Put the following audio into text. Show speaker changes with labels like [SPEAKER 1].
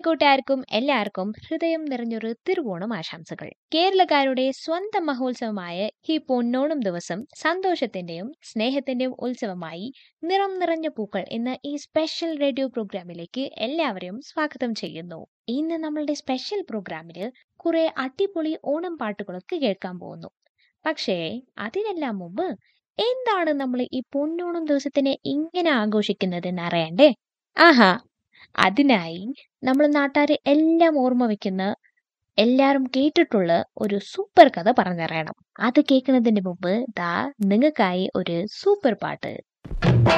[SPEAKER 1] കൂട്ടുകാർക്കും എല്ലാവർക്കും ഹൃദയം നിറഞ്ഞൊരു തിരുവോണം ആശംസകൾ കേരളക്കാരുടെ സ്വന്തം മഹോത്സവമായ ഈ പൊന്നോണം ദിവസം സന്തോഷത്തിന്റെയും സ്നേഹത്തിന്റെയും ഉത്സവമായി നിറം നിറഞ്ഞ പൂക്കൾ എന്ന ഈ സ്പെഷ്യൽ റേഡിയോ പ്രോഗ്രാമിലേക്ക് എല്ലാവരെയും സ്വാഗതം ചെയ്യുന്നു ഇന്ന് നമ്മളുടെ സ്പെഷ്യൽ പ്രോഗ്രാമിൽ കുറെ അടിപൊളി ഓണം പാട്ടുകളൊക്കെ കേൾക്കാൻ പോകുന്നു പക്ഷേ അതിനെല്ലാം മുമ്പ് എന്താണ് നമ്മൾ ഈ പൊന്നോണം ദിവസത്തിനെ ഇങ്ങനെ ആഘോഷിക്കുന്നതെന്ന് അറിയണ്ടേ ആഹാ അതിനായി നമ്മൾ നാട്ടുകാർ എല്ലാം ഓർമ്മ വെക്കുന്ന എല്ലാവരും കേട്ടിട്ടുള്ള ഒരു സൂപ്പർ കഥ പറഞ്ഞറിയണം അത് കേൾക്കുന്നതിന് മുമ്പ് ദാ നിങ്ങൾക്കായി ഒരു സൂപ്പർ പാട്ട്